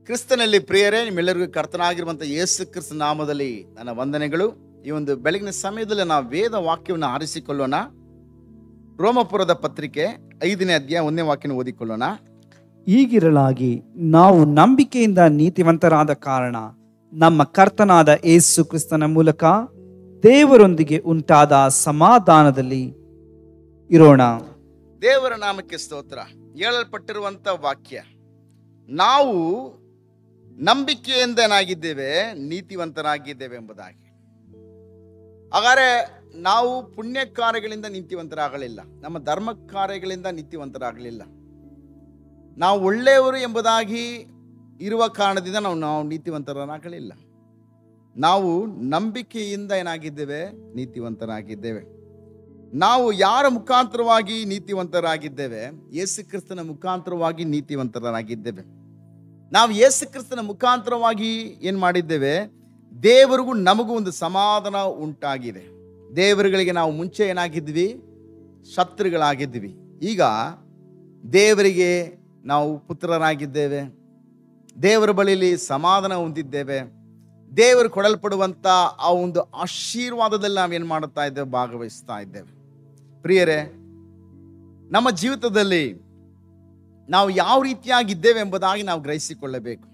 ಕ್ರಿಸ್ತನಲ್ಲಿ ಪ್ರಿಯರೇ ನಿಮ್ಮೆಲ್ಲರಿಗೂ ಕರ್ತನಾಗಿರುವಂಥ ಯೇಸು ಕ್ರಿಸ್ತ ನಾಮದಲ್ಲಿ ನನ್ನ ವಂದನೆಗಳು ಈ ಒಂದು ಬೆಳಗಿನ ಸಮಯದಲ್ಲಿ ನಾವು ವೇದ ವಾಕ್ಯವನ್ನು ಆರಿಸಿಕೊಳ್ಳೋಣ ರೋಮಪುರದ ಪತ್ರಿಕೆ ಐದನೇ ಅಧ್ಯಾಯ ಒಂದನೇ ವಾಕ್ಯನ ಓದಿಕೊಳ್ಳೋಣ ಹೀಗಿರಲಾಗಿ ನಾವು ನಂಬಿಕೆಯಿಂದ ನೀತಿವಂತರಾದ ಕಾರಣ ನಮ್ಮ ಕರ್ತನಾದ ಏಸು ಕ್ರಿಸ್ತನ ಮೂಲಕ ದೇವರೊಂದಿಗೆ ಉಂಟಾದ ಸಮಾಧಾನದಲ್ಲಿ ಇರೋಣ ದೇವರ ನಾಮಕ್ಕೆ ಸ್ತೋತ್ರ ಹೇಳಲ್ಪಟ್ಟಿರುವಂಥ ವಾಕ್ಯ ನಾವು ನಂಬಿಕೆಯಿಂದ ಏನಾಗಿದ್ದೇವೆ ನೀತಿವಂತರಾಗಿದ್ದೇವೆ ಎಂಬುದಾಗಿ ಹಾಗಾದ್ರೆ ನಾವು ಪುಣ್ಯ ಕಾರ್ಯಗಳಿಂದ ನೀತಿವಂತರಾಗಲಿಲ್ಲ ನಮ್ಮ ಧರ್ಮ ಕಾರ್ಯಗಳಿಂದ ನೀತಿವಂತರಾಗಲಿಲ್ಲ ನಾವು ಒಳ್ಳೆಯವರು ಎಂಬುದಾಗಿ ಇರುವ ಕಾರಣದಿಂದ ನಾವು ನಾವು ನೀತಿವಂತರಾಗಲಿಲ್ಲ ನಾವು ನಂಬಿಕೆಯಿಂದ ಏನಾಗಿದ್ದೇವೆ ನೀತಿವಂತರಾಗಿದ್ದೇವೆ ನಾವು ಯಾರ ಮುಖಾಂತರವಾಗಿ ನೀತಿವಂತರಾಗಿದ್ದೇವೆ ಯೇಸು ಕ್ರಿಸ್ತನ ಮುಖಾಂತರವಾಗಿ ನೀತಿವಂತರಾಗಿದ್ದೇವೆ ನಾವು ಯೇಸು ಕ್ರಿಸ್ತನ ಮುಖಾಂತರವಾಗಿ ಏನು ಮಾಡಿದ್ದೇವೆ ದೇವರಿಗೂ ನಮಗೂ ಒಂದು ಸಮಾಧಾನ ಉಂಟಾಗಿದೆ ದೇವರುಗಳಿಗೆ ನಾವು ಮುಂಚೆ ಏನಾಗಿದ್ವಿ ಶತ್ರುಗಳಾಗಿದ್ವಿ ಈಗ ದೇವರಿಗೆ ನಾವು ಪುತ್ರರಾಗಿದ್ದೇವೆ ದೇವರ ಬಳಿಯಲ್ಲಿ ಸಮಾಧಾನ ಹೊಂದಿದ್ದೇವೆ ದೇವರು ಕೊಡಲ್ಪಡುವಂಥ ಆ ಒಂದು ಆಶೀರ್ವಾದದಲ್ಲಿ ನಾವೇನು ಮಾಡುತ್ತಾ ಇದ್ದೇವೆ ಭಾಗವಹಿಸ್ತಾ ಇದ್ದೇವೆ ಪ್ರಿಯರೇ ನಮ್ಮ ಜೀವಿತದಲ್ಲಿ ನಾವು ಯಾವ ರೀತಿಯಾಗಿದ್ದೇವೆ ಎಂಬುದಾಗಿ ನಾವು ಗ್ರಹಿಸಿಕೊಳ್ಳಬೇಕು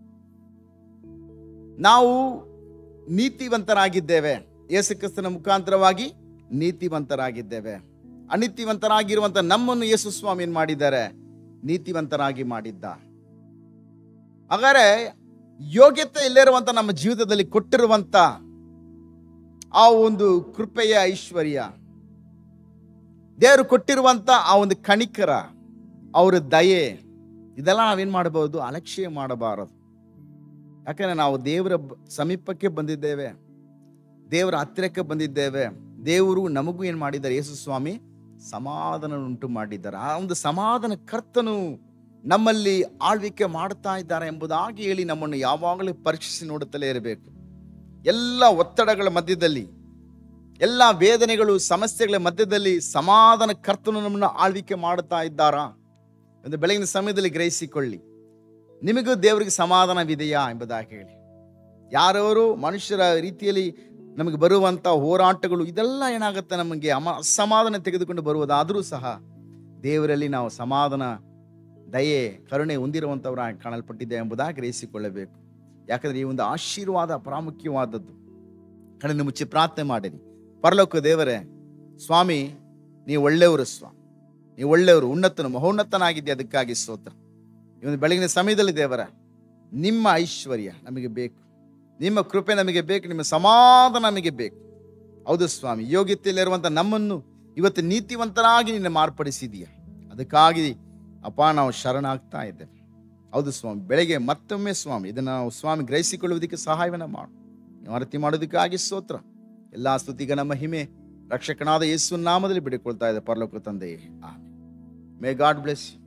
ನಾವು ನೀತಿವಂತರಾಗಿದ್ದೇವೆ ಯೇಸು ಕ್ರಿಸ್ತನ ಮುಖಾಂತರವಾಗಿ ನೀತಿವಂತರಾಗಿದ್ದೇವೆ ಅನೀತಿವಂತರಾಗಿರುವಂಥ ನಮ್ಮನ್ನು ಯೇಸು ಸ್ವಾಮಿ ಏನು ಮಾಡಿದ್ದಾರೆ ನೀತಿವಂತರಾಗಿ ಮಾಡಿದ್ದ ಹಾಗಾದ್ರೆ ಯೋಗ್ಯತೆ ಇಲ್ಲಿರುವಂಥ ನಮ್ಮ ಜೀವಿತದಲ್ಲಿ ಕೊಟ್ಟಿರುವಂಥ ಆ ಒಂದು ಕೃಪೆಯ ಐಶ್ವರ್ಯ ದೇವರು ಕೊಟ್ಟಿರುವಂಥ ಆ ಒಂದು ಕಣಿಕರ ಅವರ ದಯೆ ಇದೆಲ್ಲ ನಾವೇನು ಮಾಡಬಹುದು ಅಲಕ್ಷ್ಯ ಮಾಡಬಾರದು ಯಾಕಂದ್ರೆ ನಾವು ದೇವರ ಬ- ಸಮೀಪಕ್ಕೆ ಬಂದಿದ್ದೇವೆ ದೇವರ ಹತ್ತಿರಕ್ಕೆ ಬಂದಿದ್ದೇವೆ ದೇವರು ನಮಗೂ ಏನು ಮಾಡಿದ್ದಾರೆ ಯೇಸು ಸ್ವಾಮಿ ಸಮಾಧಾನ ಉಂಟು ಮಾಡಿದ್ದಾರೆ ಆ ಒಂದು ಸಮಾಧಾನ ಕರ್ತನು ನಮ್ಮಲ್ಲಿ ಆಳ್ವಿಕೆ ಮಾಡ್ತಾ ಇದ್ದಾರೆ ಎಂಬುದಾಗಿ ಹೇಳಿ ನಮ್ಮನ್ನು ಯಾವಾಗಲೂ ಪರೀಕ್ಷಿಸಿ ನೋಡುತ್ತಲೇ ಇರಬೇಕು ಎಲ್ಲ ಒತ್ತಡಗಳ ಮಧ್ಯದಲ್ಲಿ ಎಲ್ಲ ವೇದನೆಗಳು ಸಮಸ್ಯೆಗಳ ಮಧ್ಯದಲ್ಲಿ ಸಮಾಧಾನ ಕರ್ತನು ನಮ್ಮನ್ನು ಆಳ್ವಿಕೆ ಮಾಡುತ್ತಾ ಇದ್ದಾರಾ ಒಂದು ಬೆಳಗಿನ ಸಮಯದಲ್ಲಿ ಗ್ರಹಿಸಿಕೊಳ್ಳಿ ನಿಮಗೂ ದೇವರಿಗೆ ಸಮಾಧಾನವಿದೆಯಾ ಎಂಬುದಾಗಿ ಹೇಳಿ ಯಾರವರು ಮನುಷ್ಯರ ರೀತಿಯಲ್ಲಿ ನಮಗೆ ಬರುವಂಥ ಹೋರಾಟಗಳು ಇದೆಲ್ಲ ಏನಾಗುತ್ತೆ ನಮಗೆ ಅಮ ಅಸಮಾಧಾನ ತೆಗೆದುಕೊಂಡು ಬರುವುದಾದರೂ ಸಹ ದೇವರಲ್ಲಿ ನಾವು ಸಮಾಧಾನ ದಯೆ ಕರುಣೆ ಹೊಂದಿರುವಂಥವರಾಗಿ ಕಾಣಲ್ಪಟ್ಟಿದೆ ಎಂಬುದಾಗಿ ಗ್ರಹಿಸಿಕೊಳ್ಳಬೇಕು ಯಾಕಂದ್ರೆ ಈ ಒಂದು ಆಶೀರ್ವಾದ ಪ್ರಾಮುಖ್ಯವಾದದ್ದು ಕಣ್ಣನ್ನು ಮುಚ್ಚಿ ಪ್ರಾರ್ಥನೆ ಮಾಡಿರಿ ಪರಲೋಕ ದೇವರೇ ಸ್ವಾಮಿ ನೀವು ಒಳ್ಳೆಯವರು ಸ್ವಾಮಿ ನೀವು ಒಳ್ಳೆಯವರು ಉನ್ನತನು ಮಹೋನ್ನತನಾಗಿದ್ದೆ ಅದಕ್ಕಾಗಿ ಸ್ತೋತ್ರ ಈ ಒಂದು ಬೆಳಗಿನ ಸಮಯದಲ್ಲಿ ದೇವರ ನಿಮ್ಮ ಐಶ್ವರ್ಯ ನಮಗೆ ಬೇಕು ನಿಮ್ಮ ಕೃಪೆ ನಮಗೆ ಬೇಕು ನಿಮ್ಮ ಸಮಾಧಾನ ನಮಗೆ ಬೇಕು ಹೌದು ಸ್ವಾಮಿ ಯೋಗ್ಯತೆಯಲ್ಲಿರುವಂಥ ನಮ್ಮನ್ನು ಇವತ್ತು ನೀತಿವಂತರಾಗಿ ನಿನ್ನ ಮಾರ್ಪಡಿಸಿದೀಯ ಅದಕ್ಕಾಗಿ ಅಪ್ಪ ನಾವು ಶರಣಾಗ್ತಾ ಇದ್ದೇವೆ ಹೌದು ಸ್ವಾಮಿ ಬೆಳಗ್ಗೆ ಮತ್ತೊಮ್ಮೆ ಸ್ವಾಮಿ ಇದನ್ನು ನಾವು ಸ್ವಾಮಿ ಗ್ರಹಿಸಿಕೊಳ್ಳುವುದಕ್ಕೆ ಸಹಾಯವನ್ನು ಮಾಡು ನೀವು ಅರತಿ ಮಾಡೋದಕ್ಕಾಗಿ ಸ್ತೋತ್ರ ಎಲ್ಲ ಸ್ತುತಿಗನ ಮಹಿಮೆ ರಕ್ಷಕನಾದ ಯೇಸು ನಾಮದಲ್ಲಿ ಬಿಡಿಕೊಳ್ತಾ ಇದೆ ಪರಲೋಕ ತಂದೆಯೇ ಆಮೇಲೆ ಮೇ ಗಾಡ್ ಬ್ಲೆಸ್ ಯು